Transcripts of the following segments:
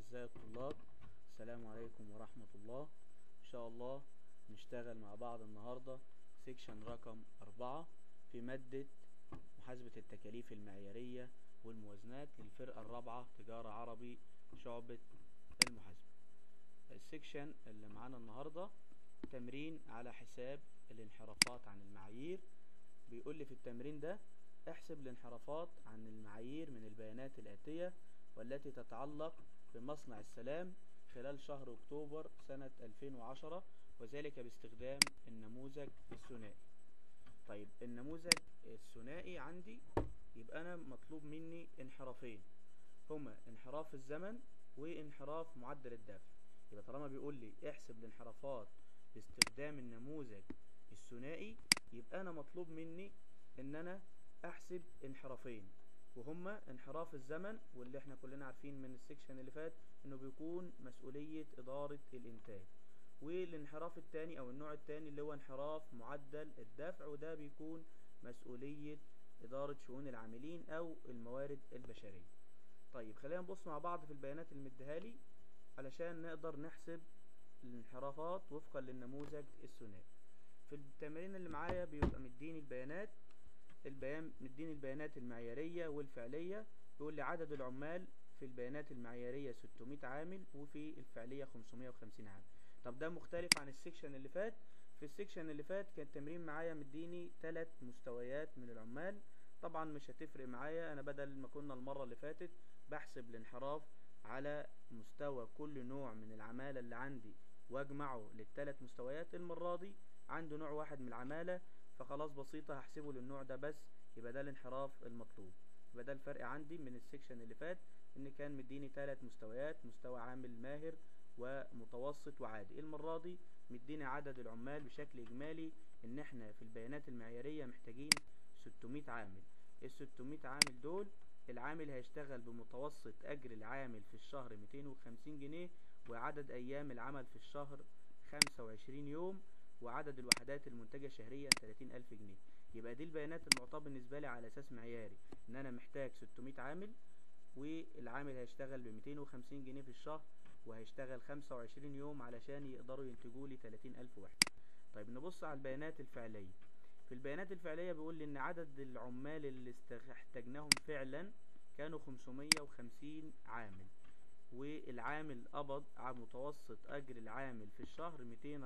أعزائي الطلاب السلام عليكم ورحمة الله إن شاء الله نشتغل مع بعض النهاردة سيكشن رقم أربعة في مادة محاسبة التكاليف المعيارية والموازنات للفرقة الرابعة تجارة عربي شعبة المحاسبة السيكشن اللي معانا النهاردة تمرين على حساب الانحرافات عن المعايير بيقول لي في التمرين ده احسب الانحرافات عن المعايير من البيانات الآتية والتي تتعلق بمصنع السلام خلال شهر أكتوبر سنة 2010 وذلك باستخدام النموذج الثنائي طيب النموذج الثنائي عندي يبقى أنا مطلوب مني انحرافين هما انحراف الزمن وانحراف معدل الدفع يبقى طالما بيقول لي احسب الانحرافات باستخدام النموذج الثنائي يبقى أنا مطلوب مني إن أنا أحسب انحرافين وهما انحراف الزمن واللي احنا كلنا عارفين من السكشن اللي فات انه بيكون مسؤولية ادارة الانتاج والانحراف التاني او النوع التاني اللي هو انحراف معدل الدفع وده بيكون مسؤولية ادارة شؤون العاملين او الموارد البشرية طيب خلينا نبص مع بعض في البيانات المديهالي علشان نقدر نحسب الانحرافات وفقا للنموذج الثنائي في التمرين اللي معايا بيبقى مديني البيانات البيان مديني البيانات المعيارية والفعلية بيقول لي عدد العمال في البيانات المعيارية 600 عامل وفي الفعلية 550 عامل طب ده مختلف عن السكشن اللي فات في السكشن اللي فات كان التمرين معايا مديني ثلاث مستويات من العمال طبعا مش هتفرق معايا انا بدل ما كنا المرة اللي فاتت بحسب الانحراف على مستوى كل نوع من العمالة اللي عندي واجمعه للثلاث مستويات المرة دي عنده نوع واحد من العمالة فخلاص بسيطة هحسبه للنوع ده بس يبقى ده الانحراف المطلوب يبقى ده الفرق عندي من السكشن اللي فات ان كان مديني ثلاث مستويات مستوى عامل ماهر ومتوسط وعادي المرة دي مديني عدد العمال بشكل اجمالي ان احنا في البيانات المعيارية محتاجين 600 عامل ال 600 عامل دول العامل هيشتغل بمتوسط اجر العامل في الشهر 250 جنيه وعدد ايام العمل في الشهر 25 يوم وعدد الوحدات المنتجة شهريا 30000 جنيه يبقى دي البيانات المعطاة بالنسبة لي على أساس معياري إن أنا محتاج 600 عامل والعامل هيشتغل ب 250 جنيه في الشهر وهيشتغل 25 يوم علشان يقدروا ينتجوا لي 30000 وحدة طيب نبص على البيانات الفعلية في البيانات الفعلية بيقول لي إن عدد العمال اللي احتاجناهم فعلا كانوا 550 عامل والعامل قبض على متوسط أجر العامل في الشهر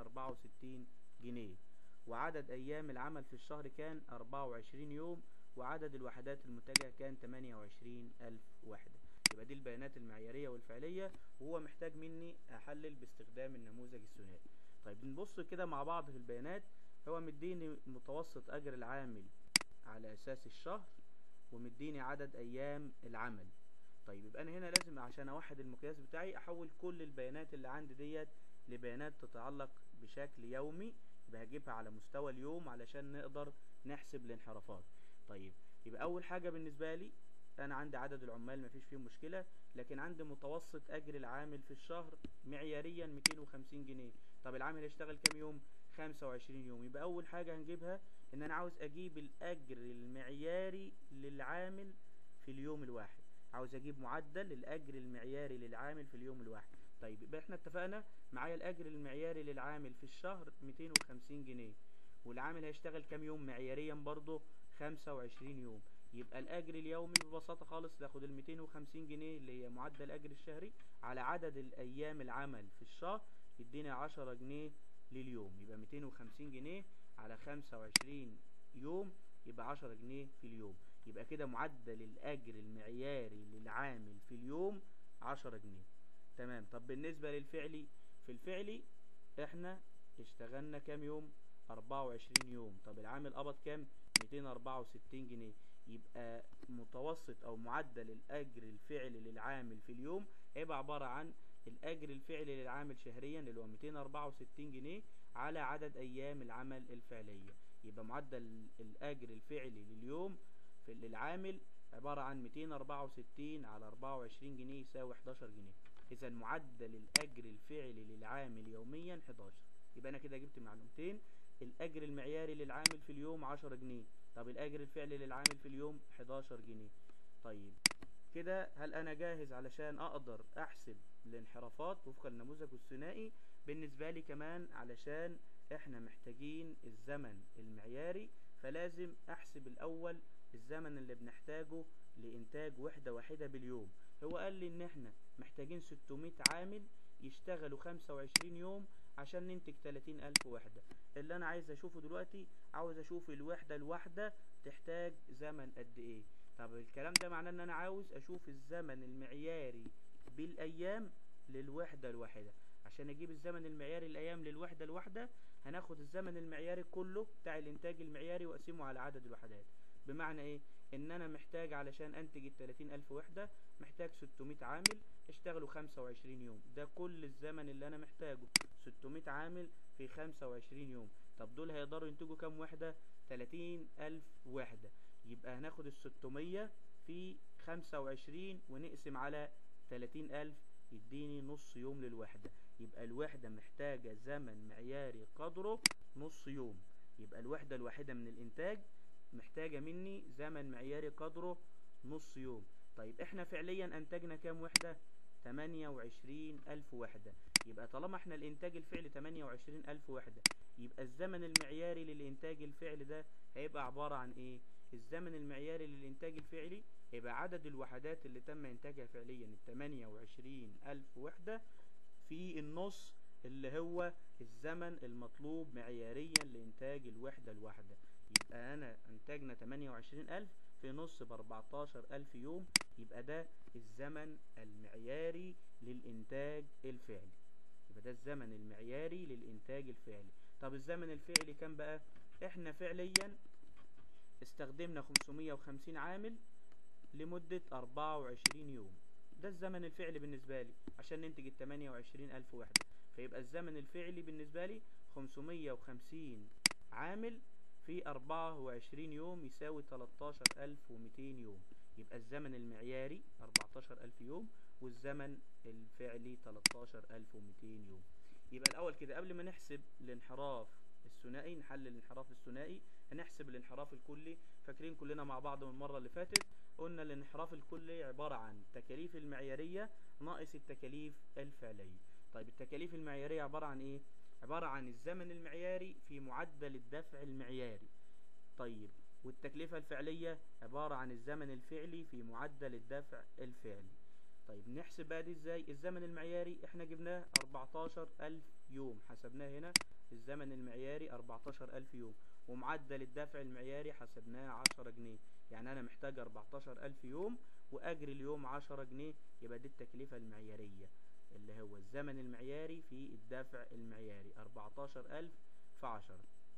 264 جنيه وعدد أيام العمل في الشهر كان 24 يوم وعدد الوحدات المنتجة كان 28 ألف وحدة يبقى دي البيانات المعيارية والفعلية وهو محتاج مني أحلل باستخدام النموذج الثنائي طيب نبص كده مع بعض في البيانات هو مديني متوسط أجر العامل على أساس الشهر ومديني عدد أيام العمل طيب يبقى انا هنا لازم عشان اوحد المقياس بتاعي احول كل البيانات اللي عندي ديت لبيانات تتعلق بشكل يومي يبقى هجيبها على مستوى اليوم علشان نقدر نحسب الانحرافات طيب يبقى اول حاجه بالنسبه لي انا عندي عدد العمال مفيش فيه مشكله لكن عندي متوسط اجر العامل في الشهر معياريا 250 جنيه طب العامل هيشتغل كام يوم 25 يوم يبقى اول حاجه هنجيبها ان انا عاوز اجيب الاجر المعياري للعامل في اليوم الواحد عاوز اجيب معدل الاجر المعياري للعامل في اليوم الواحد طيب يبقى احنا اتفقنا معايا الاجر المعياري للعامل في الشهر 250 جنيه والعامل هيشتغل كام يوم معياريا برضه 25 يوم يبقى الاجر اليومي ببساطه خالص ناخد ال 250 جنيه اللي هي معدل الاجر الشهري على عدد الايام العمل في الشهر يديني 10 جنيه لليوم يبقى 250 جنيه على 25 يوم يبقى 10 جنيه في اليوم يبقى كده معدل الأجر المعياري للعامل في اليوم 10 جنيه تمام طب بالنسبة للفعلي في الفعلي احنا اشتغلنا كام يوم 24 يوم طب العامل قبض كام 264 جنيه يبقى متوسط او معدل الاجر الفعلي للعامل في اليوم هيبقى عبارة عن الاجر الفعلي للعامل شهريا اللي هو 264 جنيه على عدد ايام العمل الفعلية يبقى معدل الاجر الفعلي لليوم في للعامل عبارة عن 264 على 24 جنيه يساوي 11 جنيه اذا معدل الاجر الفعلي للعامل يوميا 11 يبقى انا كده جبت معلومتين الاجر المعياري للعامل في اليوم 10 جنيه طب الاجر الفعلي للعامل في اليوم 11 جنيه طيب كده هل انا جاهز علشان اقدر احسب الانحرافات وفق النموذج الثنائي بالنسبة لي كمان علشان احنا محتاجين الزمن المعياري فلازم احسب الاول الزمن اللي بنحتاجه لانتاج وحدة واحدة باليوم هو قال لي ان احنا محتاجين 600 عامل يشتغلوا 25 يوم عشان ننتج 30 ألف وحدة اللي أنا عايز أشوفه دلوقتي عاوز أشوف الوحدة الواحدة تحتاج زمن قد إيه طب الكلام ده معناه إن أنا عاوز أشوف الزمن المعياري بالأيام للوحدة الواحدة عشان أجيب الزمن المعياري الأيام للوحدة الواحدة هناخد الزمن المعياري كله بتاع الإنتاج المعياري وأقسمه على عدد الوحدات بمعنى إيه إن أنا محتاج علشان أنتج التلاتين ألف وحدة محتاج 600 عامل اشتغلوا 25 يوم ده كل الزمن اللي أنا محتاجه 600 عامل في 25 يوم طب دول هيقدروا ينتجوا كام وحدة 30 ألف وحدة يبقى هناخد ال 600 في 25 ونقسم على 30 ألف يديني نص يوم للوحدة يبقى الوحدة محتاجة زمن معياري قدره نص يوم يبقى الوحدة الواحدة من الإنتاج محتاجة مني زمن معياري قدره نص يوم طيب احنا فعليا انتجنا كام وحدة 28 ألف وحدة يبقى طالما احنا الانتاج الفعلي 28 ألف وحدة يبقى الزمن المعياري للانتاج الفعلي ده هيبقى عبارة عن ايه الزمن المعياري للانتاج الفعلي هيبقى عدد الوحدات اللي تم انتاجها فعليا ال 28 ألف وحدة في النص اللي هو الزمن المطلوب معياريا لإنتاج الوحدة الواحدة يبقى أنا انتجنا 28 ألف في نص ب 14 ألف يوم يبقى ده الزمن المعياري للإنتاج الفعلي يبقى ده الزمن المعياري للإنتاج الفعلي طب الزمن الفعلي كام بقى احنا فعليا استخدمنا 550 عامل لمدة 24 يوم ده الزمن الفعلي بالنسبة لي عشان ننتج ال 28 ألف وحدة فيبقى الزمن الفعلي بالنسبة لي 550 عامل في 24 يوم يساوي 13200 يوم يبقى الزمن المعياري 14000 يوم والزمن الفعلي 13200 يوم يبقى الأول كده قبل ما نحسب الانحراف الثنائي نحلل الانحراف الثنائي هنحسب الانحراف الكلي فاكرين كلنا مع بعض من المرة اللي فاتت قلنا الانحراف الكلي عبارة عن التكاليف المعيارية ناقص التكاليف الفعلية طيب التكاليف المعيارية عبارة عن ايه عبارة عن الزمن المعياري في معدل الدفع المعياري طيب والتكلفة الفعلية عبارة عن الزمن الفعلي في معدل الدفع الفعلي طيب نحسب بقى دي ازاي الزمن المعياري احنا جبناه 14000 يوم حسبناه هنا الزمن المعياري 14000 يوم ومعدل الدفع المعياري حسبناه 10 جنيه يعني انا محتاج 14000 يوم واجر اليوم 10 جنيه يبقى دي التكلفة المعيارية اللي هو الزمن المعياري في الدفع المعياري 14000 في 10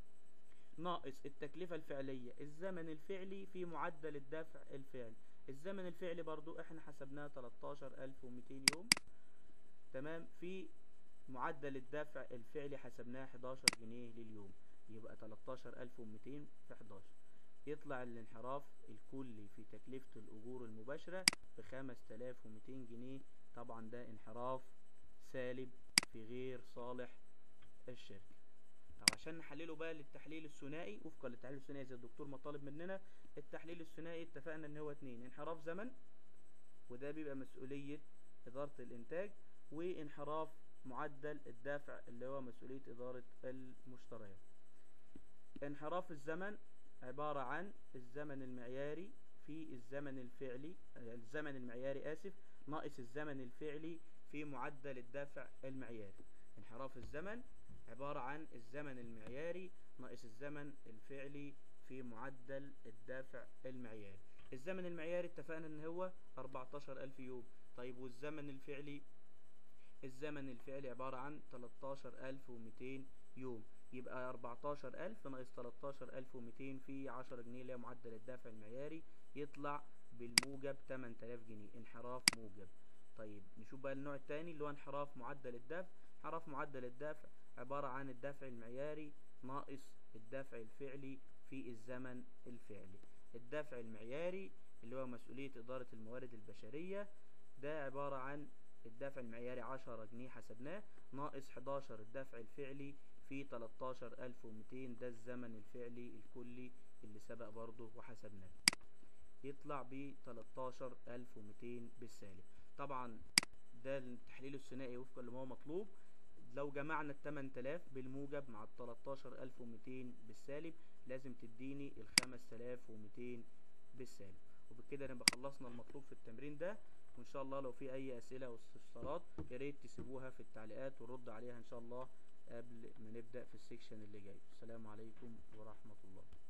ناقص التكلفة الفعلية الزمن الفعلي في معدل الدفع الفعلي الزمن الفعلي برضو احنا حسبناه 13200 يوم تمام في معدل الدفع الفعلي حسبناه 11 جنيه لليوم يبقى 13200 في 11 يطلع الانحراف الكلي في تكلفة الأجور المباشرة ب 5200 جنيه طبعا ده انحراف سالب في غير صالح الشركة طب عشان نحلله بقى للتحليل الثنائي وفقا للتحليل الثنائي زي الدكتور ما طالب مننا التحليل الثنائي اتفقنا ان هو اتنين انحراف زمن وده بيبقى مسؤولية إدارة الإنتاج وانحراف معدل الدافع اللي هو مسؤولية إدارة المشتريات انحراف الزمن عبارة عن الزمن المعياري في الزمن الفعلي الزمن المعياري آسف ناقص الزمن الفعلي في معدل الدافع المعياري انحراف الزمن عبارة عن الزمن المعياري ناقص الزمن الفعلي في معدل الدافع المعياري الزمن المعياري اتفقنا ان هو 14000 يوم طيب والزمن الفعلي الزمن الفعلي عبارة عن 13200 يوم يبقى 14000 ناقص 13200 في 10 جنيه اللي هي معدل الدافع المعياري يطلع بالموجب 8000 جنيه انحراف موجب طيب نشوف بقى النوع الثاني اللي هو انحراف معدل الدفع انحراف معدل الدفع عبارة عن الدفع المعياري ناقص الدفع الفعلي في الزمن الفعلي الدفع المعياري اللي هو مسؤولية إدارة الموارد البشرية ده عبارة عن الدفع المعياري 10 جنيه حسبناه ناقص 11 الدفع الفعلي في 13200 ده الزمن الفعلي الكلي اللي سبق برضه وحسبناه يطلع ب 13200 بالسالب طبعا ده التحليل الثنائي وفقا لما هو مطلوب لو جمعنا ال 8000 بالموجب مع ال 13200 بالسالب لازم تديني ال 5200 بالسالب وبكده نبقى خلصنا المطلوب في التمرين ده وان شاء الله لو في اي اسئله او استفسارات يا ريت تسيبوها في التعليقات ونرد عليها ان شاء الله قبل ما نبدا في السكشن اللي جاي السلام عليكم ورحمه الله